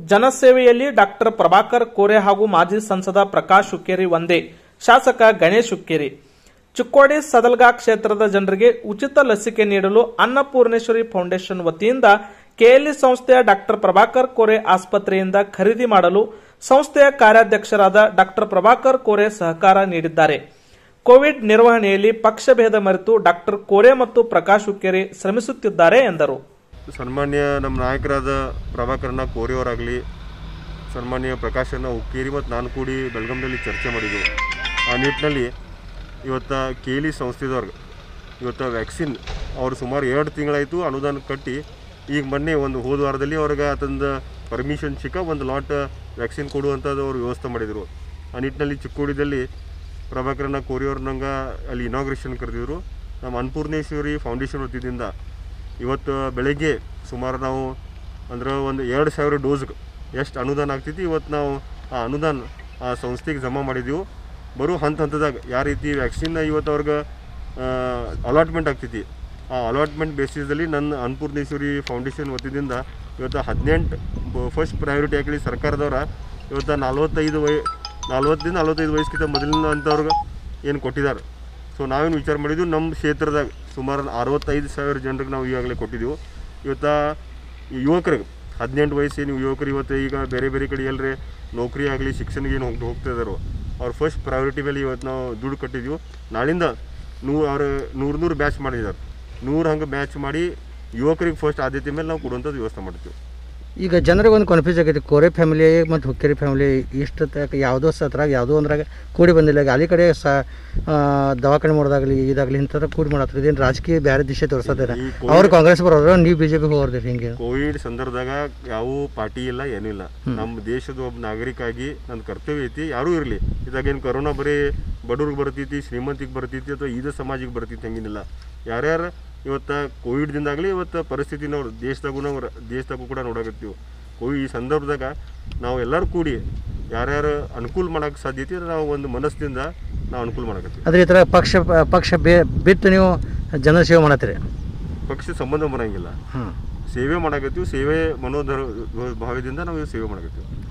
ಜನಸೇವೆಯಲ್ಲಿ doctor Prabhakar ಕೋರೆ ಹಾಗೂ ಮಾಜಿ ಸಂಸದ ಪ್ರಕಾಶ್ ಹುಕ್ಕೇರಿ ಒಂದೇ ಶಾಸಕ ಗಣೇಶ್ ಹುಕ್ಕೇರಿ ಚಿಕ್ಕೋಡಿ ಸದಲ್ಗಾ ಕ್ಷೇತ್ರದ ಜನರಿಗೆ ಉಚಿತ ಲಸಿಕೆ ನೀಡಲು ಅನ್ನಪೂರ್ಣೇಶ್ವರಿ ಫೌಂಡೇಶನ್ ವತಿಯಿಂದ ಕೆಎಲ್ಇ ಸಂಸ್ಥೆಯ ಡಾಕ್ಟರ್ ಪ್ರಭಾಕರ್ ಕೋರೆ ಆಸ್ಪತ್ರೆಯಿಂದ ಖರೀದಿ ಮಾಡಲು ಸಂಸ್ಥೆಯ ಕಾರ್ಯಾಧ್ಯಕ್ಷರಾದ ಡಾಕ್ಟರ್ ಪ್ರಭಾಕರ್ ಕೋರೆ ಸಹಕಾರ ನೀಡಿದ್ದಾರೆ ಕೋವಿಡ್ ನಿರ್ವಹಣೆಯಲ್ಲಿ ಪಕ್ಷಭೇದ ಮರೆತು ಡಾಕ್ಟರ್ ಕೋರೆ ಮತ್ತು ಪ್ರಕಾಶ್ ಹುಕ್ಕೇರಿ ಶ್ರಮಿಸುತ್ತಿದ್ದಾರೆ ಎಂದರು ಸನ್ಮಾನ್ಯ ನಮ್ಮ ನಾಯಕರಾದ ಪ್ರಭಾಕರನ ಕೋರಿಯವರಾಗಲಿ ಸನ್ಮಾನ್ಯ ಪ್ರಕಾಶನ ಉಕ್ಕೇರಿ ಮತ್ತು ನಾನು ಕೂಡಿ ಬೆಳಗಾಂದಲ್ಲಿ ಚರ್ಚೆ ಮಾಡಿದ್ದೆವು ಆ ನಿಟ್ಟಿನಲ್ಲಿ ಇವತ್ತು ಕೇಲಿ ಸಂಸ್ಥೆದವ್ರಿಗೆ ಇವತ್ತು ವ್ಯಾಕ್ಸಿನ್ ಅವರು ಸುಮಾರು ಎರಡು ತಿಂಗಳಾಯಿತು ಅನುದಾನ ಕಟ್ಟಿ ಈಗ ಮೊನ್ನೆ ಒಂದು ಹೋದ ವಾರದಲ್ಲಿ ಅವ್ರಿಗೆ ಆತಂದ ಪರ್ಮಿಷನ್ ಸಿಕ್ಕ ಒಂದು ಲಾಟ್ ವ್ಯಾಕ್ಸಿನ್ ಕೊಡುವಂಥದ್ದು ಅವರು ವ್ಯವಸ್ಥೆ ಮಾಡಿದರು ಆ ನಿಟ್ಟಿನಲ್ಲಿ ಚಿಕ್ಕೋಡಿದಲ್ಲಿ ಪ್ರಭಾಕರನ ಕೋರಿಯವ್ರು ನಂಗೆ ಅಲ್ಲಿ ಇನಾಗ್ರೇಷನ್ ಕರೆದಿದ್ರು ನಮ್ಮ ಅನ್ನಪೂರ್ಣೇಶ್ವರಿ ಫೌಂಡೇಶನ್ ವತಿಯಿಂದ ಇವತ್ತು ಬೆಳಗ್ಗೆ ಸುಮಾರು ನಾವು ಅಂದ್ರೆ ಒಂದು ಎರಡು ಸಾವಿರ ಡೋಸ್ ಎಷ್ಟು ಅನುದಾನ ಆಗ್ತೈತಿ ಇವತ್ತು ನಾವು ಆ ಅನುದಾನ ಆ ಸಂಸ್ಥೆಗೆ ಜಮಾ ಮಾಡಿದೆವು ಬರೋ ಹಂತ ಹಂತದಾಗ ಯಾವ ರೀತಿ ವ್ಯಾಕ್ಸಿನ್ ಇವತ್ತು ಅವ್ರಿಗೆ ಅಲಾಟ್ಮೆಂಟ್ ಆಗ್ತೈತಿ ಆ ಅಲಾಟ್ಮೆಂಟ್ ಬೇಸಿಸಲ್ಲಿ ನನ್ನ ಅನ್ನಪೂರ್ಣೇಶ್ವರಿ ಫೌಂಡೇಶನ್ ವತಿಯಿಂದ ಇವತ್ತು ಹದಿನೆಂಟು ಫಸ್ಟ್ ಪ್ರಯಾರಿಟಿ ಆಗಲಿ ಸರ್ಕಾರದವ್ರ ಇವತ್ತು ನಲ್ವತ್ತೈದು ವಯ ನಲ್ವತ್ತರಿಂದ ನಲ್ವತ್ತೈದು ವಯಸ್ಸಿಗಿಂತ ಮೊದಲಿನ ಅಂಥವ್ರಿಗೆ ಏನು ಕೊಟ್ಟಿದ್ದಾರೆ ಸೊ ನಾವೇನು ವಿಚಾರ ಮಾಡಿದ್ವಿ ನಮ್ಮ ಕ್ಷೇತ್ರದಾಗ ಸುಮಾರು ಅರವತ್ತೈದು ಸಾವಿರ ಜನರಿಗೆ ನಾವು ಈಗಾಗಲೇ ಕೊಟ್ಟಿದ್ದೀವಿ ಇವತ್ತು ಈ ಯುವಕರಿಗೆ ಹದಿನೆಂಟು ವಯಸ್ಸೇನು ಯುವಕರು ಇವತ್ತು ಈಗ ಬೇರೆ ಬೇರೆ ಕಡೆ ಎಲ್ಲರೇ ನೌಕರಿ ಆಗಲಿ ಶಿಕ್ಷಣಕ್ಕೆ ಏನು ಹೋಗಿ ಹೋಗ್ತಾ ಇದ್ದಾರೋ ಅವ್ರ ಫಸ್ಟ್ ಪ್ರಯಾರಿಟಿ ಮೇಲೆ ಇವತ್ತು ನಾವು ದುಡ್ಡು ಕಟ್ಟಿದ್ದೀವಿ ನಾಳಿಂದ ನೂರು ಅವ್ರು ನೂರು ನೂರು ಬ್ಯಾಚ್ ಮಾಡಿದ್ದಾರೆ ನೂರು ಹಂಗೆ ಬ್ಯಾಚ್ ಮಾಡಿ ಯುವಕರಿಗೆ ಫಸ್ಟ್ ಆದ್ಯತೆ ಮೇಲೆ ನಾವು ಕೊಡುವಂಥದ್ದು ವ್ಯವಸ್ಥೆ ಮಾಡ್ತೀವಿ ಈಗ ಜನರಿಗೆ ಒಂದು ಕನ್ಫ್ಯೂಸ್ ಆಗೈತಿ ಕೋರೆ ಫ್ಯಾಮಿಲಿ ಮತ್ತು ಹುಕ್ಕೇರಿ ಫ್ಯಾಮಿಲಿ ಇಷ್ಟು ತನಕ ಯಾವುದೋ ಸತ್ರಾಗ ಯಾವುದೋ ಒಂದ್ರಾಗ ಕೂಡಿ ಬಂದಿಲ್ಲ ಈಗ ಅಲ್ಲಿ ಕಡೆ ಸ ಆ, ದವಾಖಾನೆ ಮಾಡೋದಾಗಲಿ ಇದಾಗಲಿ ಇಂಥದ್ದು ಕೂಡಿ ಮಾಡತ್ತರ ಇದೇನು ರಾಜಕೀಯ ಬೇರೆ ದಿಶೆ ತೋರಿಸೋದಾರೆ ಈ ಕೋವಿಡ್- ಅವ್ರು ಕಾಂಗ್ರೆಸ್ ಬರೋರು ನೀವು ಬಿ ಜೆ ಪಿ ಹೋಗೋರ್ದಿರಿ ಹಿಂಗೆ ಕೋವಿಡ್ ಸಂದರ್ಭದಾಗ ಯಾವ ಪಾರ್ಟಿ ಇಲ್ಲ ಏನೂ ಇಲ್ಲ ನಮ್ಮ ದೇಶದ ಒಬ್ಬ ನಾಗರಿಕ ಆಗಿ ನನ್ನ ಕರ್ತವ್ಯ ಐತಿ ಯಾರೂ ಇರಲಿ ಇದಾಗೇನು ಕರೋನಾ ಬರೀ ಬಡವ್ರಿಗೆ ಬರ್ತೈತಿ ಶ್ರೀಮಂತಿಗೆ ಬರ್ತೈತಿ ಅಥವಾ ಈದ ಸಮಾಜಿಗೆ ಬರ್ತೈತಿ ಹಂಗೇನಿಲ್ಲ ಯಾರ್ಯಾರು ಇವತ್ತು ಕೋವಿಡ್ದಿಂದಾಗಲಿ ಇವತ್ತು ಪರಿಸ್ಥಿತಿ ನಾವು ದೇಶದಾಗೂ ನಾವು ರ- ದೇಶದಾಗೂ ಕೂಡ ನೋಡಕತ್ತೀವಿ ಕೋವಿಡ್ ಈ ಸಂದರ್ಭದಾಗ ನಾವು ಎಲ್ಲರೂ ಕೂಡಿ ಯಾರ್ಯಾರು ಅನುಕೂಲ ಮಾಡೋಕ್ಕೆ ಸಾಧ್ಯತೆ ಇದೆ ನಾವು ಒಂದು ಮನಸ್ಸಿನಿಂದ ನಾವು ಅನುಕೂಲ ಮಾಡಕತ್ತೀವಿ ಅದ್ರ ಈ ಥರ ಪಕ್ಷ ಪಕ್ಷ ಬೇ ಬಿಟ್ಟು ನೀವು ಜನರ ಸೇವೆ ಮಾಡತ್ತೀರಿ ಪಕ್ಷ ಸಂಬಂಧ ಬರಂಗಿಲ್ಲ ಹ್ಞೂ ಸೇವೆ ಮಾಡಕತ್ತೀವಿ ಸೇವೆ ಮನೋಧರ ಭಾವದಿಂದ ನಾವು ಸೇವೆ ಮಾಡಕತ್ತೀವಿ